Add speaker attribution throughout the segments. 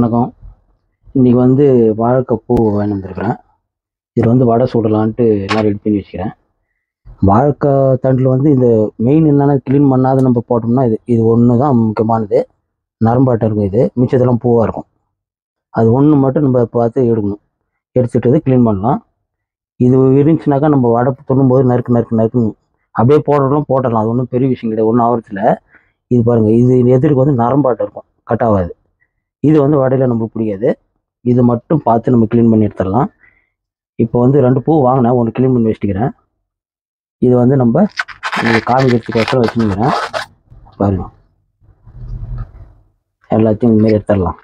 Speaker 1: வணக்கம் இன்றைக்கி வந்து வாழைக்காய் பூ வாங்கி வந்திருக்கிறேன் இதில் வந்து வடை சுடலான்ட்டு எல்லாம் ரெடி பண்ணி வச்சுக்கிறேன் வாழைக்காய் தண்டில் வந்து இந்த மெயின் என்னென்னா க்ளீன் பண்ணாத நம்ம போட்டோம்னா இது இது ஒன்று தான் முக்கியமானது நரம்பாட்டம் இருக்கும் இது மிச்சத்தெல்லாம் பூவாக இருக்கும் அது ஒன்று மட்டும் நம்ம பார்த்து எடுக்கணும் எடுத்துட்டு க்ளீன் பண்ணலாம் இது இருந்துச்சுனாக்கா நம்ம வடை துண்ணும்போது நறுக்கு நறுக்கு நறுக்குன்னு அப்படியே போடுறதும் போட்டலாம் அது ஒன்றும் பெரிய விஷயம் கிடையாது ஒன்றும் ஆகிறதுல இது பாருங்கள் இது எதிர்க்கு வந்து நரம்பாட்டம் இருக்கும் கட் ஆகாது இது வந்து வடையில் நம்மளுக்கு பிடிக்காது இது மட்டும் பார்த்து நம்ம க்ளீன் பண்ணி எடுத்துடலாம் இப்போ வந்து ரெண்டு பூ வாங்கினேன் ஒன்று க்ளீன் பண்ணி வச்சுக்கிறேன் இது வந்து நம்ம இது காமிக்கிறதுக்கோசரம் வச்சுருக்கிறேன் பாருங்க எல்லாத்தையும் இந்த மாதிரி எடுத்துடலாம்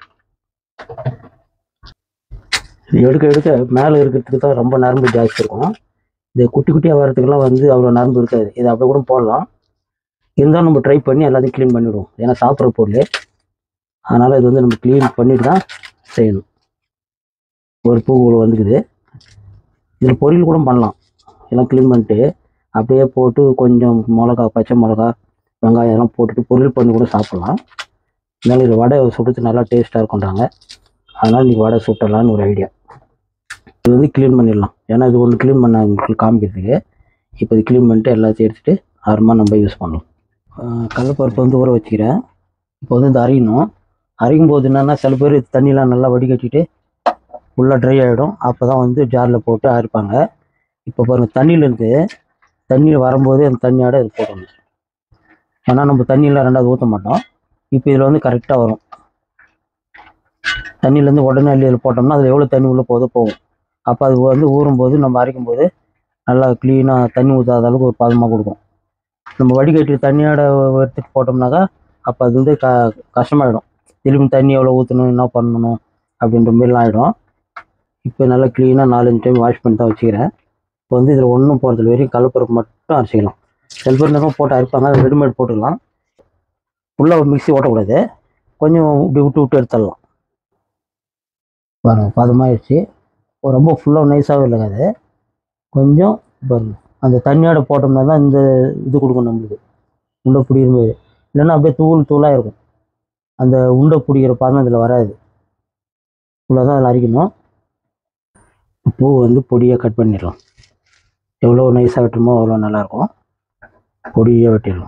Speaker 1: இது எடுக்க எடுக்க மேலே இருக்கிறதுக்கு தான் ரொம்ப நரம்பு ஜாஸ்தி இருக்கும் இது குட்டி குட்டியாக வர்றதுக்கெல்லாம் வந்து அவ்வளோ நரம்பு இருக்காது இது அப்படியே கூட போடலாம் இருந்தாலும் நம்ம ட்ரை பண்ணி எல்லாத்தையும் க்ளீன் பண்ணிவிடுவோம் ஏன்னா சாப்பிட்ற பொருள் அதனால் இது வந்து நம்ம க்ளீன் பண்ணிட்டு தான் செய்யணும் ஒரு பூ இவ்வளோ வந்துக்குது இதில் பொரியல் கூட பண்ணலாம் எல்லாம் க்ளீன் பண்ணிட்டு அப்படியே போட்டு கொஞ்சம் மிளகா பச்சை மிளகா வெங்காயம் எல்லாம் போட்டுட்டு பொரியல் பண்ணி கூட சாப்பிட்லாம் இருந்தாலும் இது வடை சுடுறது நல்லா டேஸ்ட்டாக இருக்குன்றாங்க அதனால் இன்றைக்கி வடை சுட்டலான்னு ஒரு ஐடியா இது வந்து க்ளீன் பண்ணிடலாம் ஏன்னா இது ஒன்று க்ளீன் பண்ண உங்களுக்கு காமிக்கிறதுக்கு இப்போ இது க்ளீன் பண்ணிட்டு எல்லாத்தையும் எடுத்துகிட்டு ஆரமாக நம்ம யூஸ் பண்ணலாம் ஆஹ் கடலைப்பருப்பு வந்து ஊற வச்சுக்கிறேன் இப்போ வந்து இது அரையணும் அரைக்கும் போது என்னென்னா சில பேர் தண்ணிலாம் நல்லா வடிகட்டிட்டு ஃபுல்லாக ட்ரை ஆகிடும் அப்போ தான் வந்து ஜாரில் போட்டு அரைப்பாங்க இப்போ பாருங்கள் தண்ணியிலேருந்து தண்ணியில் வரும்போது அந்த தண்ணியோட இது போடணும் ஏன்னா நம்ம தண்ணியெலாம் ரெண்டாவது ஊற்ற மாட்டோம் இப்போ இதில் வந்து கரெக்டாக வரும் தண்ணியிலேருந்து உடனே அள்ளி அதில் போட்டோம்னா அதில் எவ்வளோ தண்ணி உள்ளே போதோ போகும் அப்போ அது வந்து ஊறும்போது நம்ம அரைக்கும் போது நல்லா க்ளீனாக தண்ணி ஊற்றாத அளவுக்கு ஒரு பதமாக கொடுக்கும் நம்ம வடிகட்டி தண்ணியோட எடுத்துட்டு போட்டோம்னாக்கா அப்போ அது வந்து க கஷ்டமாயிடும் திரும்பி தண்ணி எவ்வளோ ஊற்றணும் என்ன பண்ணணும் அப்படின்ற மாதிரிலாம் ஆகிடும் இப்போ நல்லா க்ளீனாக நாலஞ்சு டைம் வாஷ் பண்ணி தான் வச்சுக்கிறேன் இப்போ வந்து இதில் ஒன்றும் போகிறதில்ல வெறும் கடலப்பருப்பு மட்டும் அரைச்சிக்கலாம் சில பேர் நேரம் போட்டு அரைப்பாங்க அது ரெடிமேட் போட்டுக்கலாம் ஃபுல்லாக மிக்ஸி ஓட்டக்கூடாது கொஞ்சம் இப்படி விட்டு விட்டு எடுத்துடலாம் பாருங்க பதமாகிடுச்சு ரொம்ப ஃபுல்லாக நைஸாகவே இல்லைங்க அது கொஞ்சம் பாருங்க அந்த தண்ணியோட போட்டோம்னா தான் இந்த இது கொடுக்கும் நம்மளுக்கு உண்டை பிடிக்கிற மாதிரி இல்லைன்னா அப்படியே தூள் தூளாக இருக்கும் அந்த உண்டை பிடிக்கிற பதம் இதில் வராது இவ்வளோ தான் அதில் அரைக்கணும் பூ வந்து பொடியாக கட் பண்ணிடலாம் எவ்வளோ நைஸாக வெட்டுமோ அவ்வளோ நல்லாயிருக்கும் பொடியாக வெட்டிடலாம்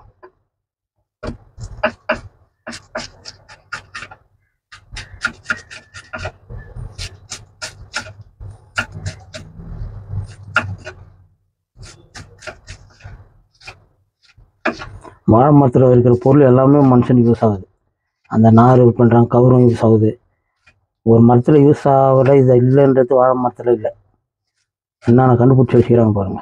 Speaker 1: வாழை மரத்தில் இருக்கிற பொருள் எல்லாமே மனுஷனுக்கு யூஸ் ஆகுது அந்த நார் பண்ணுறாங்க கவரும் யூஸ் ஆகுது ஒரு மரத்தில் யூஸ் ஆகல இது இல்லைன்றது வாழை மரத்தில் இல்லை என்னென்ன கண்டுபிடிச்சி வச்சுக்கிறாங்க பாருங்க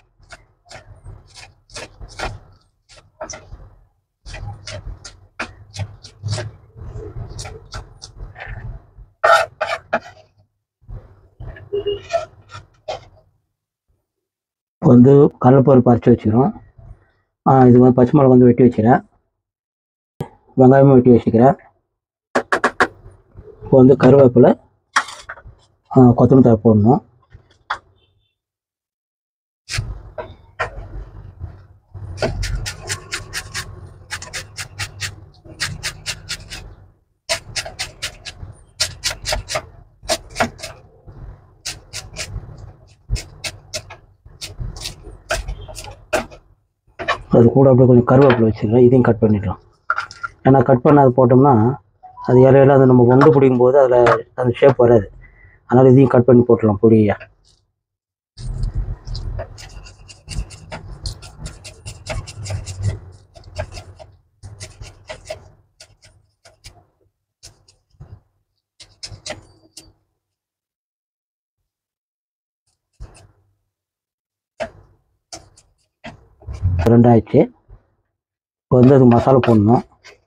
Speaker 1: இப்போ வந்து கடலப்பருப்பு அரைச்சி வச்சுக்கிறோம் ஆ, இது வந்து பச்சை மிளகா வந்து வெட்டி வச்சுக்கிறேன் வெங்காயமும் வெட்டி வச்சுக்கிறேன் இப்போ வந்து கருவேப்பிலை ஆ, கொத்தமல்லி தழை போடணும் அது கூட அப்படியே கொஞ்சம் கருவேப்பிலை வச்சுக்கிறேன் இதையும் கட் பண்ணிடலாம் ஏன்னா கட் பண்ணாது போட்டோம்னா அது இலையில அது நம்ம ஒன்று பிடிக்கும் போது அதில் அந்த ஷேப் வராது அதனால் இதையும் கட் பண்ணி போட்டுடலாம் பொடியா ரெண்டாயிடுச்சு இப்போ வந்து அதுக்கு மசாலா போடணும்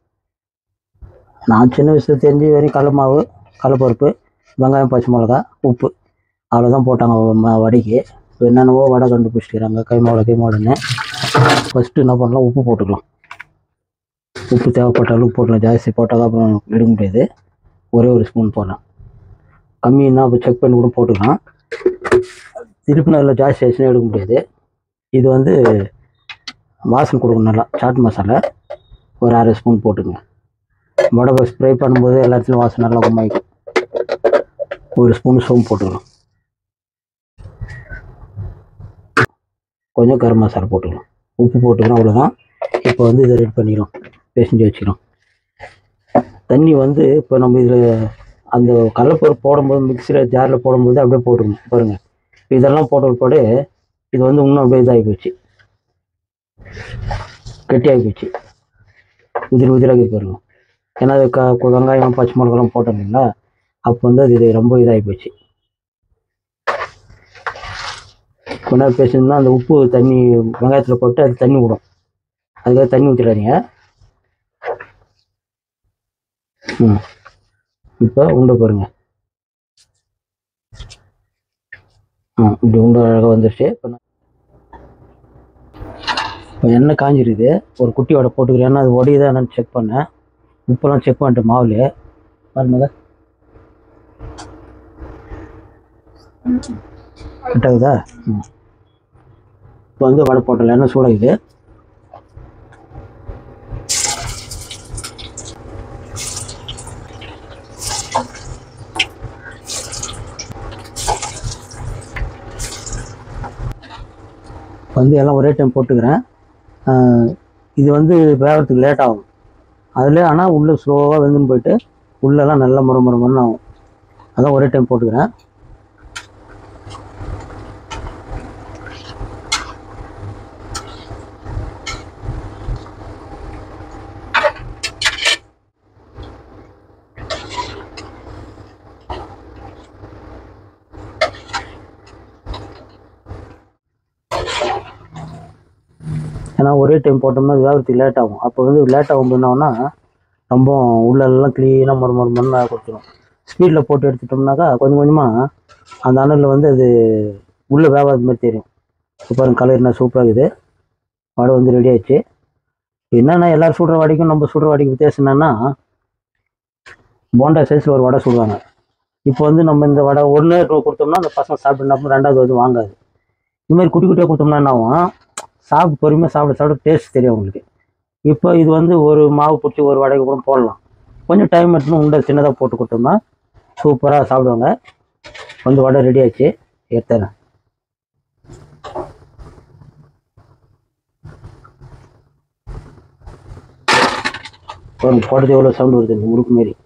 Speaker 1: நான் சின்ன வயசுல தெரிஞ்சு வெறும் கடல மாவு கடலப்பருப்பு வெங்காயம் பச்சை மிளகா உப்பு அவ்வளோதான் போட்டாங்க ம- வடைக்கு இப்போ என்னென்னவோ வடை கண்டுபிடிச்சிக்கிறாங்க கைமாவோட கைமாவோடன்னு ஃபஸ்ட்டு என்ன பண்ணலாம் உப்பு போட்டுக்கலாம் உப்பு தேவைப்பட்ட அளவுக்கு போடலாம் ஜாஸ்தி போட்டால் தான் அப்புறம் எடுக்க முடியாது ஒரே ஒரு ஸ்பூன் போடலாம் கம்மின்னா அப்போ செக் பண்ணி கூட போட்டுக்கலாம் திருப்பி அதில் ஜாஸ்தி ஆச்சுன்னா எடுக்க முடியாது இது வந்து வாசனை கொடுக்கும் நல்லா சாட் மசாலா ஒரு அரை ஸ்பூன் போட்டுங்க வடை ஸ்ப்ரே பண்ணும்போது எல்லா இடத்துலையும் வாசனை நல்லா கும்மாயிக்கும் ஒரு ஸ்பூன் சோம்பு போட்டுக்கலாம் கொஞ்சம் கரம் மசாலா போட்டுக்கலாம் உப்பு போட்டுக்கிறோம் அவ்வளோதான் இப்போ வந்து இதை ரெடி பண்ணிக்கலாம் பேசஞ்சு வச்சுக்கிறோம் தண்ணி வந்து இப்போ நம்ம இதில் அந்த கடலப்பருப்பு போடும்போது மிக்சியில் ஜாரில் போடும்போது அப்படியே போட்டுக்கணும் பாருங்கள் இதெல்லாம் போட்ட பிற்பாடு இது வந்து இன்னும் அப்படியே இதாகி போச்சு கெட்டியாகி போச்சு உதிரி உதிராக இது பாருங்க ஏன்னா அது க கு- வெங்காயம் பச்சை மிளகாலாம் போட்டோம் இல்லைங்களா அப்போ வந்து அது இது ரொம்ப இதாகி போச்சு கொஞ்ச நேரம் பேசணும்னா அந்த உப்பு தண்ணி வெங்காயத்தில் போட்டு அது தண்ணி விடும் அதுக்காக தண்ணி ஊற்றிடாதீங்க ம் இப்போ உண்டை பாருங்க ஆ இப்படி உண்டை அழகாக வந்துருச்சு இப்போ நான் இப்போ எண்ணெய் காஞ்சிருக்குது ஒரு குட்டி வடை போட்டுக்கிறேன் ஏன்னா அது உடையுதா என்னன்னு செக் பண்ணேன் உப்பெல்லாம் செக் பண்ணிட்டேன் மாவுல பாருங்க கட்டாகுதா ம் இப்போ வந்து வடை போட்டல எண்ணெய் சூடாகுது வந்து எல்லாம் ஒரே டைம் போட்டுக்கிறேன் ஆஹ் இது வந்து வேகிறதுக்கு லேட் ஆகும் அதில் ஆனால் உள்ளே ஸ்லோவாக வெந்துன்னு போயிட்டு உள்ளெல்லாம் நல்லா முறை முறை முறைன்னு ஆகும் அதான் ஒரே டைம் போட்டுக்கிறேன் ஏன்னா ஒரே டைம் போட்டோம்னா அது வேகிறதுக்கு லேட் ஆகும் அப்போ வந்து லேட் ஆகும் என்னன்னா ரொம்ப உள்ளெல்லாம் க்ளீனாக மறு மறு மண்ணாக கொடுத்துரும் ஸ்பீடில் போட்டு எடுத்துட்டோம்னாக்கா கொஞ்சம் கொஞ்சமாக அந்த அனலில் வந்து அது உள்ளே வேகாத மாதிரி தெரியும் இப்போ பாருங்க கலர் என்ன சூப்பராக இருக்குது வடை வந்து ரெடி ஆயிடுச்சு என்னென்னா எல்லாரும் சுடுற வடைக்கும் நம்ம சுடுற வடைக்கு வித்தியாசம் என்னன்னா போண்டா சைஸில் ஒரு வடை சுடுவாங்க இப்போ வந்து நம்ம இந்த வடை ஒன்று கொடுத்தோம்னா அந்த பசங்க சாப்பிட்டு ரெண்டாவது வந்து வாங்காது இந்த மாதிரி குட்டி குட்டியாக கொடுத்தோம்னா என்ன ஆகும் சாப்பிட்டு பொறுமையாக சாப்பிட சாப்பிட டேஸ்ட் தெரியும் உங்களுக்கு இப்போ இது வந்து ஒரு மாவு பிடிச்சி ஒரு வடைக்கு கூட போடலாம் கொஞ்சம் டைம் எடுத்துன்னு உண்டை சின்னதாக போட்டு கொடுத்தோம்னா சூப்பராக சாப்பிடுவாங்க வந்து வடை ரெடி ஆச்சு எடுத்துறேன் பாருங்க போடுறது எவ்வளோ சவுண்ட் வருது இந்த முறுக்கு மாரி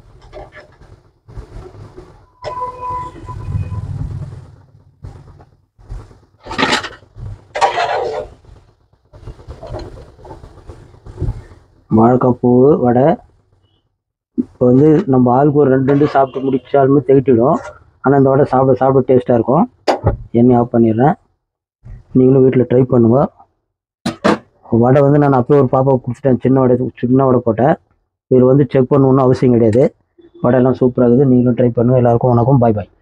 Speaker 1: வாழைக்காய் பூ வடை இப்போ வந்து நம்ம ஆளுக்கு ஒரு ரெண்டு ரெண்டு சாப்பிட்டு முடிச்சாலுமே திகட்டிடும் ஆனால் இந்த வடை சாப்பிட சாப்பிட டேஸ்ட்டாக இருக்கும் எண்ணெய் ஆஃப் பண்ணிடுறேன் நீங்களும் வீட்டில் ட்ரை பண்ணுங்க வடை வந்து நான் அப்போயே ஒரு பாப்பாவுக்கு கொடுத்துட்டேன் சின்ன வடை சின்ன வடை போட்டேன் இதில் வந்து செக் பண்ணணுன்னு அவசியம் கிடையாது வடையெல்லாம் சூப்பராக இருக்குது நீங்களும் ட்ரை பண்ணுங்கள் எல்லாருக்கும் வணக்கம் பாய் பாய்